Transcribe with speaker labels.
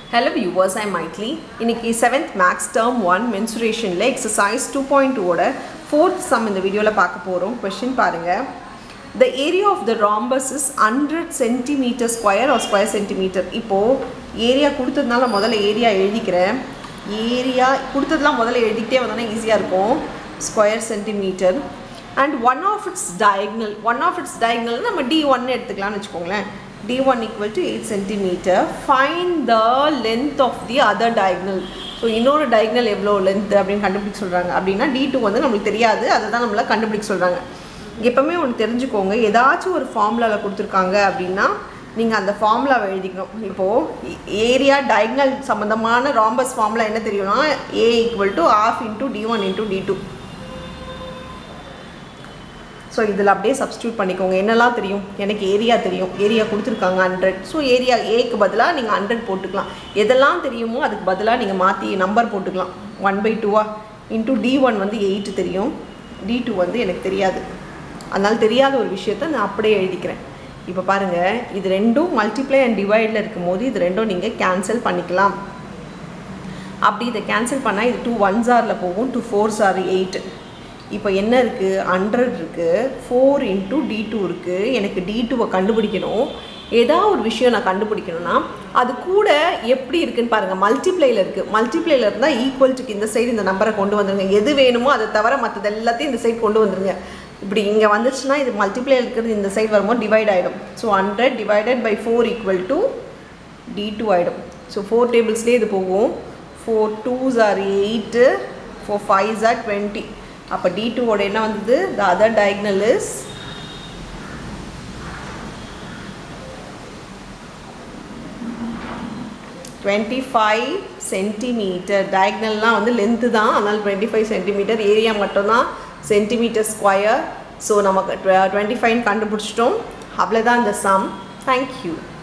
Speaker 1: hello viewers ஐ மைட்லி இன்னைக்கு செவன்த் மேக்ஸ் டேர்ம் ஒன் மென்சுரேஷனில் எக்ஸசைஸ் டூ பாயிண்ட் டூவோட ஃபோர்த் சம் இந்த வீடியோவில் பார்க்க போகிறோம் கொஷின் பாருங்கள் the area of the rhombus is hundred centimetre square or square centimetre இப்போது ஏரியா கொடுத்ததுனால முதல்ல ஏரியா எழுதிக்கிறேன் ஏரியா கொடுத்ததுலாம் முதல்ல எழுதிக்கிட்டே வந்தோன்னா ஈஸியாக இருக்கும் square centimetre and one of its diagonal one of its diagonal நம்ம டி ஒன்னு எடுத்துக்கலாம்னு வச்சுக்கோங்களேன் d1 equal to 8 centimeter find the length of the other diagonal so இன்னொரு டயக்னல் எவ்வளோ லென்த் அப்படின்னு கண்டுபிடிக்க சொல்கிறாங்க அப்படின்னா டி டூ வந்து நம்மளுக்கு தெரியாது அதை தான் நம்மள கண்டுபிடிக்க சொல்கிறாங்க எப்போவுமே ஒன்று தெரிஞ்சுக்கோங்க ஏதாச்சும் ஒரு ஃபார்முலாவில் கொடுத்துருக்காங்க அப்படின்னா நீங்கள் அந்த ஃபார்முலாவை எழுதிக்கணும் இப்போது ஏரியா டயக்னல் சம்மந்தமான ராம்பஸ் ஃபார்முலா என்ன தெரியும்னா A equal to half into D one into D two so இதில் அப்படியே சப்ஸ்டியூட் பண்ணிக்கோங்க என்னெல்லாம் தெரியும் எனக்கு ஏரியா தெரியும் ஏரியா கொடுத்துருக்காங்க ஹண்ட்ரட் ஸோ ஏரியா ஏக்கு பதிலாக நீங்கள் ஹண்ட்ரட் போட்டுக்கலாம் எதெல்லாம் தெரியுமோ அதுக்கு பதிலாக நீங்கள் மாற்றி நம்பர் போட்டுக்கலாம் ஒன் பை டூவா இன்ட்டு டி ஒன் வந்து எயிட்டு தெரியும் டி டூ வந்து எனக்கு தெரியாது அதனால் தெரியாத ஒரு விஷயத்த நான் அப்படியே எழுதிக்கிறேன் இப்போ பாருங்கள் இது ரெண்டும் மல்டிப்ளை அண்ட் டிவைடில் இருக்கும்போது இது ரெண்டும் நீங்கள் கேன்சல் பண்ணிக்கலாம் அப்படி இதை கேன்சல் பண்ணால் இது டூ ஒன் ஜாரில் போகும் டூ ஃபோர் ஜார் எயிட் இப்போ என்ன இருக்குது ஹண்ட்ரட் இருக்குது ஃபோர் இன்ட்டு டி டூ இருக்குது எனக்கு டி டூவை கண்டுபிடிக்கணும் ஏதாவது ஒரு விஷயம் நான் கண்டுபிடிக்கணும்னா அது கூட எப்படி இருக்குன்னு பாருங்கள் மல்டிப்ளையில் இருக்குது மல்டிப்ளையில் இருந்தால் ஈக்குவல்ட்டுக்கு இந்த சைடு இந்த நம்பரை கொண்டு வந்துருங்க எது வேணுமோ அதை தவிர மற்றது எல்லாத்தையும் இந்த சைடு கொண்டு வந்துருங்க இப்படி இங்கே வந்துச்சுன்னா இது மல்டிப்ளை இருக்கிறது இந்த சைடு வரும்போது டிவைட் ஆகிடும் so hundred divided by four equal to T two ஆகிடும் ஸோ ஃபோர் டேபிள்ஸ்லேயே இது போகும் four twos are eight four fives are twenty அப்போ டி டூவோட என்ன வந்தது the other diagonal is twenty five centimetre டயக்னல்லாம் வந்து லென்த்து தான் அதனால் டுவெண்ட்டி ஃபைவ் சென்டிமீட்டர் ஏரியா மட்டும்தான் சென்டிமீட்டர் ஸ்கொயர் ஸோ நமக்கு டுவெண்ட்டி ஃபைவ் கண்டுபிடிச்சிட்டோம் அவ்வளோதான் இந்த சம் தேங்க்யூ